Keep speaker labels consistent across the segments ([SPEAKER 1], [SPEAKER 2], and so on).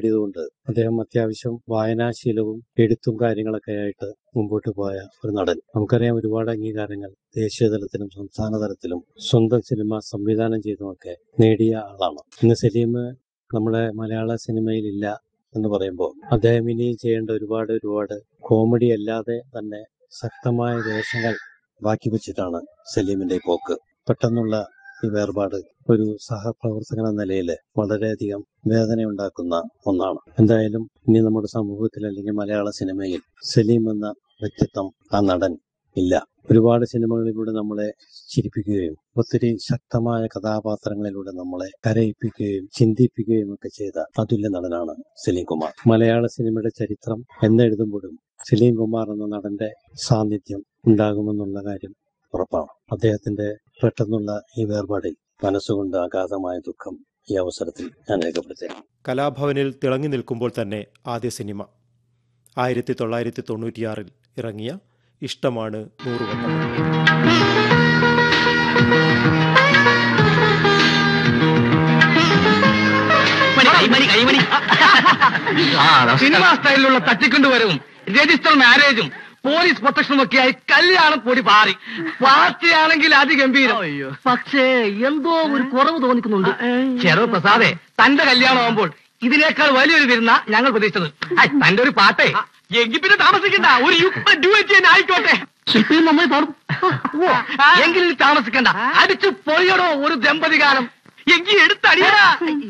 [SPEAKER 1] നേടിയതുകൊണ്ട് അദ്ദേഹം അത്യാവശ്യം വായനാശീലവും എഴുത്തും കാര്യങ്ങളൊക്കെ ആയിട്ട് മുമ്പോട്ട് പോയ ഒരു നടൻ നമുക്കറിയാം ഒരുപാട് അംഗീകാരങ്ങൾ ദേശീയ തലത്തിലും സംസ്ഥാന തലത്തിലും സ്വന്തം സിനിമ സംവിധാനം ചെയ്തുമൊക്കെ നേടിയ ആളാണ് ഇന്ന് സലീം നമ്മുടെ മലയാള സിനിമയിൽ ഇല്ല എന്ന് പറയുമ്പോൾ അദ്ദേഹം ഇനി ചെയ്യേണ്ട ഒരുപാട് ഒരുപാട് കോമഡി അല്ലാതെ തന്നെ ശക്തമായ വേഷങ്ങൾ ബാക്കി വെച്ചിട്ടാണ് സലീമിന്റെ ഈ പോക്ക് പെട്ടെന്നുള്ള ഈ വേർപാട് ഒരു സഹപ്രവർത്തകൻ എന്ന നിലയിൽ വളരെയധികം വേദനയുണ്ടാക്കുന്ന ഒന്നാണ് എന്തായാലും ഇനി നമ്മുടെ സമൂഹത്തിൽ അല്ലെങ്കിൽ മലയാള സിനിമയിൽ സലീം എന്ന വ്യക്തിത്വം ആ നടൻ ഇല്ല ഒരുപാട് സിനിമകളിലൂടെ നമ്മളെ ചിരിപ്പിക്കുകയും ഒത്തിരി ശക്തമായ കഥാപാത്രങ്ങളിലൂടെ നമ്മളെ കരയിപ്പിക്കുകയും ചിന്തിപ്പിക്കുകയും ഒക്കെ ചെയ്ത അതുല്യ നടനാണ് സലീം കുമാർ മലയാള സിനിമയുടെ ചരിത്രം എന്നെഴുതുമ്പോഴും സലീം കുമാർ എന്ന നടന്റെ സാന്നിധ്യം ഉണ്ടാകുമെന്നുള്ള കാര്യം ഉറപ്പാണ് അദ്ദേഹത്തിന്റെ പെട്ടെന്നുള്ള ഈ വേർപാടിൽ മനസ്സുകൊണ്ട് അഗാധമായ ദുഃഖം ഈ അവസരത്തിൽ ഞാൻ രേഖപ്പെടുത്തുകയാണ്
[SPEAKER 2] കലാഭവനിൽ തിളങ്ങി നിൽക്കുമ്പോൾ തന്നെ ആദ്യ സിനിമ ആയിരത്തി തൊള്ളായിരത്തി തൊണ്ണൂറ്റിയാറിൽ ഇറങ്ങിയ ഇഷ്ടമാണ് നൂറുവട്ടം
[SPEAKER 3] കൈമണി കൈമണി സിനിമാ സ്റ്റൈലിലുള്ള തട്ടിക്കൊണ്ടുവരവും രജിസ്റ്റർ മാരേജും പോലീസ് പ്രൊട്ടക്ഷനും ഒക്കെയായി കല്യാണം കൂടി പാറി പാർട്ടിയാണെങ്കിൽ അതിഗംഭീരം പക്ഷേ എന്തോ ഒരു കുറവ് തോന്നിക്കുന്നുണ്ട് ചെറു പ്രസാദേ തന്റെ കല്യാണം ആവുമ്പോൾ ഇതിനേക്കാൾ വലിയൊരു വിരുന്ന ഞങ്ങൾ പ്രതീക്ഷിച്ചത് ഐ, തന്റെ ഒരു പാട്ടേ എങ്കിൽ പിന്നെ താമസിക്കണ്ട ഒരു യുക്ത ഡുവറ്റ് തന്നെ ആയിക്കോട്ടെ ശില്പിയും നമ്മൾ പാടും ഓ, എങ്കിലും ഇനി താമസിക്കണ്ട അടിച്ചു പൊളിയടോ ഒരു ദമ്പതി കാലം എങ്കിൽ എടുത്തടിയടാ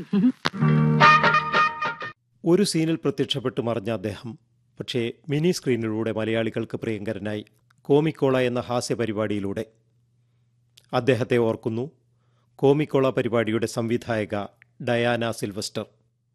[SPEAKER 2] ഒരു സീനിൽ പ്രത്യക്ഷപ്പെട്ടു മറഞ്ഞ അദ്ദേഹം പക്ഷേ മിനി സ്ക്രീനിലൂടെ മലയാളികൾക്ക് പ്രിയങ്കരനായി കോമിക്കോള എന്ന ഹാസ്യ പരിപാടിയിലൂടെ അദ്ദേഹത്തെ ഓർക്കുന്നു കോമിക്കോള പരിപാടിയുടെ സംവിധായക ഡയാന സിൽവസ്റ്റർ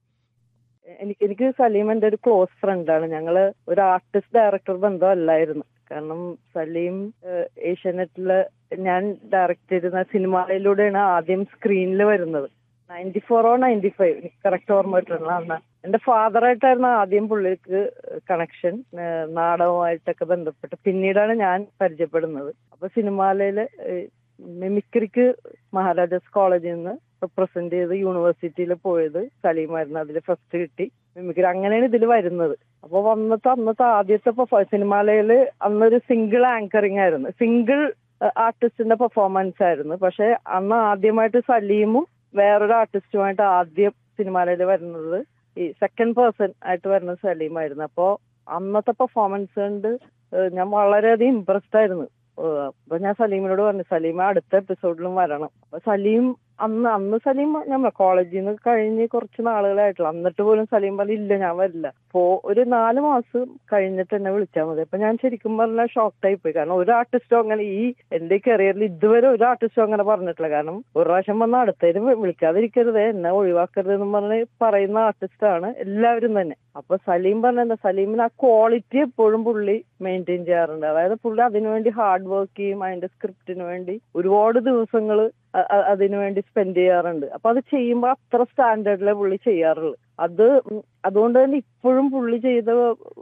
[SPEAKER 4] എനിക്ക് എനിക്ക് സലീം എന്റെ ഒരു ക്ലോസ് ഫ്രണ്ടാണ് ഞങ്ങള് ഒരു ആർട്ടിസ്റ്റ് ഡയറക്ടർ ബന്ധമല്ലായിരുന്നു കാരണം സലീം ഏഹ്, ഏഷ്യാനെറ്റില് ഞാൻ ഡയറക്ട് ചെയ്തിരുന്ന സിനിമയിലൂടെയാണ് ആദ്യം സ്ക്രീനിൽ വരുന്നത് നയൻറ്റി ഫോറോ നയൻറ്റി ഫൈവ് എനിക്ക് കറക്റ്റ് ഓർമ്മ കിട്ടുന്നില്ല അന്ന് എന്റെ ഫാദറായിട്ടായിരുന്നു ആദ്യം പുള്ളിക്ക് കണക്ഷൻ നാടകമായിട്ടൊക്കെ ബന്ധപ്പെട്ട് പിന്നീടാണ് ഞാൻ പരിചയപ്പെടുന്നത് അപ്പൊ സിനിമാലയില് മിമിക്രിക്ക് മഹാരാജാസ് കോളേജിൽ നിന്ന് പ്രസന്റ് ചെയ്ത് യൂണിവേഴ്സിറ്റിയിൽ പോയത് സലീമായിരുന്നു അതിൽ ഫസ്റ്റ് കിട്ടി മിമിക്രി അങ്ങനെയാണ് ഇതിൽ വരുന്നത് അപ്പൊ വന്നിട്ട് അന്നത്തെ ആദ്യത്തെ പെർഫോ- സിനിമാലയില് അന്നൊരു സിംഗിൾ ആങ്കറിംഗ് ആയിരുന്നു സിംഗിൾ ആർട്ടിസ്റ്റിന്റെ പെർഫോമൻസ് ആയിരുന്നു പക്ഷെ അന്ന് ആദ്യമായിട്ട് സലീമും വേറൊരു ആർട്ടിസ്റ്റുമായിട്ട് ആദ്യം സിനിമാലയിൽ വരുന്നത് ഈ സെക്കൻഡ് പേഴ്സൺ ആയിട്ട് വരുന്നത് സലീമായിരുന്നു അപ്പോ അന്നത്തെ പെർഫോമൻസ് കൊണ്ട് ഏഹ് ഞാൻ വളരെയധികം ഇമ്പ്രസ്ഡ് ആയിരുന്നു ഏഹ് അപ്പൊ ഞാൻ സലീമിനോട് പറഞ്ഞു സലീം അടുത്ത എപ്പിസോഡിലും വരണം അപ്പൊ സലീം അന്ന് അന്ന് സലീം ഞാൻ കോളേജിൽ നിന്ന് കഴിഞ്ഞ് കുറച്ച് നാളുകളായിട്ടുള്ളൂ എന്നിട്ട് പോലും സലീം പറഞ്ഞു ഇല്ല ഞാൻ വരില്ല അപ്പോ ഒരു നാല് മാസം കഴിഞ്ഞിട്ട് എന്നെ വിളിച്ചാൽ മതി അപ്പൊ ഞാൻ ശരിക്കും പറഞ്ഞാൽ ഷോക്ക്ഡായി പോയി കാരണം ഒരു ആർട്ടിസ്റ്റും അങ്ങനെ ഈ എന്റെ കരിയറിൽ ഇതുവരെ ഒരു ആർട്ടിസ്റ്റും അങ്ങനെ പറഞ്ഞിട്ടില്ല കാരണം ഒരു പ്രാവശ്യം വന്ന അടുത്തതിന് വിളിക്കാതിരിക്കരുത് എന്നെ ഒഴിവാക്കരുത് എന്ന് പറഞ്ഞ് പറയുന്ന ആർട്ടിസ്റ്റാണ് എല്ലാവരും തന്നെ അപ്പൊ സലീം പറഞ്ഞ സലീമിന് ആ ക്വാളിറ്റി എപ്പോഴും പുള്ളി മെയിൻറ്റെയിൻ ചെയ്യാറുണ്ട് അതായത് പുള്ളി അതിനുവേണ്ടി ഹാർഡ് വർക്ക് ചെയ്യും അതിന്റെ സ്ക്രിപ്റ്റിന് വേണ്ടി ഒരുപാട് ദിവസങ്ങൾ അതിനുവേണ്ടി സ്പെൻഡ് ചെയ്യാറുണ്ട് അപ്പൊ അത് ചെയ്യുമ്പോൾ അത്ര സ്റ്റാൻഡേർഡിലെ പുള്ളി ചെയ്യാറുള്ളൂ അത് ഉം അതുകൊണ്ട് തന്നെ ഇപ്പോഴും പുള്ളി ചെയ്ത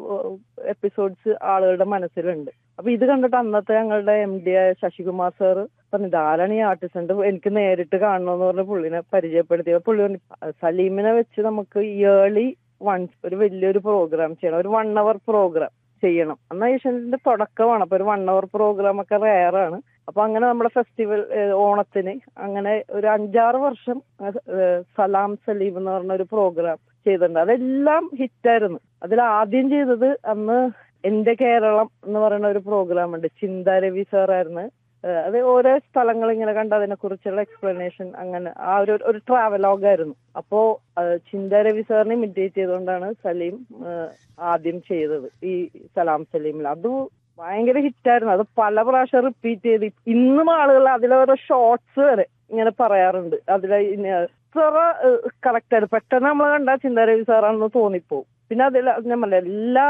[SPEAKER 4] എപ്പിസോഡ്സ് ആളുകളുടെ മനസ്സിലുണ്ട് അപ്പൊ ഇത് കണ്ടിട്ട് അന്നത്തെ ഞങ്ങളുടെ എം ഡി ആയ ശശികുമാർ സാറ് പറഞ്ഞു ഇതാരാണ് ഈ ആർട്ടിസ്റ്റ് എനിക്ക് നേരിട്ട് കാണണമെന്ന് പറഞ്ഞ് പുള്ളിനെ പരിചയപ്പെടുത്തിയത് പുള്ളി പറഞ്ഞു സലീമിനെ വെച്ച് നമുക്ക് ഇയേർലി വൺസ് ഒരു വലിയൊരു പ്രോഗ്രാം ചെയ്യണം ഒരു വൺ അവർ പ്രോഗ്രാം ചെയ്യണം എന്നാൽ ഏഷ്യന്റെ തുടക്കമാണ് അപ്പൊ ഒരു വൺ അവർ പ്രോഗ്രാം ഒക്കെ റെയർ ആണ് അപ്പൊ അങ്ങനെ നമ്മുടെ ഫെസ്റ്റിവൽ ഓണത്തിന് അങ്ങനെ ഒരു അഞ്ചാറ് വർഷം ഏഹ്, സലാം സലീം എന്ന് പറഞ്ഞ ഒരു പ്രോഗ്രാം ചെയ്തിട്ടുണ്ട് അതെല്ലാം ഹിറ്റായിരുന്നു അതിൽ ആദ്യം ചെയ്തത് അന്ന് എന്റെ കേരളം എന്ന് പറയുന്ന ഒരു പ്രോഗ്രാം ഉണ്ട് ചിന്ത രവി സാറായിരുന്നു ഏഹ് അത് ഓരോ സ്ഥലങ്ങൾ ഇങ്ങനെ കണ്ട് അതിനെ കുറിച്ചുള്ള എക്സ്പ്ലനേഷൻ അങ്ങനെ ആ ഒരു ഒരു ട്രാവലോഗായിരുന്നു അപ്പോ ഏഹ് ചിന്ത രവി സാറിനെ ഇമിറ്റേറ്റ് ചെയ്തുകൊണ്ടാണ് സലീം ഏഹ് ആദ്യം ചെയ്തത് ഈ സലാം സലീമിൽ അത് ഭയങ്കര ഹിറ്റായിരുന്നു അത് പല പ്രാവശ്യം റിപ്പീറ്റ് ചെയ്ത് ഇന്നും ആളുകൾ അതിലോരോ ഷോർട്സ് വരെ ഇങ്ങനെ പറയാറുണ്ട് അതിലെ ഇത്ര കറക്റ്റ് ആയിരുന്നു പെട്ടെന്ന് നമ്മൾ കണ്ട ചിന്ത രവി സാറാണെന്ന് തോന്നിപ്പോവും പിന്നെ അതിൽ ഞാൻ പറഞ്ഞ എല്ലാ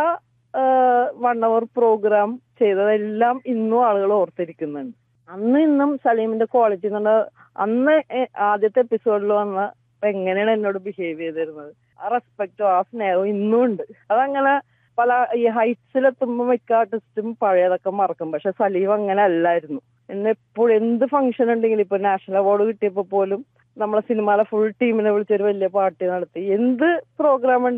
[SPEAKER 4] വൺ അവർ പ്രോഗ്രാം ചെയ്തതെല്ലാം ഇന്നും ആളുകൾ ഓർത്തിരിക്കുന്നുണ്ട് അന്ന് ഇന്നും സലീമിന്റെ ക്വാളിറ്റി എന്ന് പറഞ്ഞാൽ അന്ന് എ- ആദ്യത്തെ എപ്പിസോഡിൽ വന്ന എങ്ങനെയാണ് എന്നോട് ബിഹേവ് ചെയ്തിരുന്നത് ആ റെസ്പെക്റ്റും ആ സ്നേഹവും ഇന്നും ഉണ്ട് അതങ്ങനെ പല ഈ ഹൈറ്റ്സിലെത്തുമ്പോൾ മിക്ക ആർട്ടിസ്റ്റും പഴയതൊക്കെ മറക്കും പക്ഷെ സലീം അങ്ങനെ അല്ലായിരുന്നു എന്നെ എപ്പോഴും എന്ത് ഫംഗ്ഷൻ ഉണ്ടെങ്കിലും ഇപ്പൊ നാഷണൽ അവാർഡ് കിട്ടിയപ്പോ പോലും നമ്മളെ സിനിമയിലെ ഫുൾ ടീമിനെ വിളിച്ചൊരു വലിയ പാർട്ടി നടത്തി എന്ത് പ്രോഗ്രാം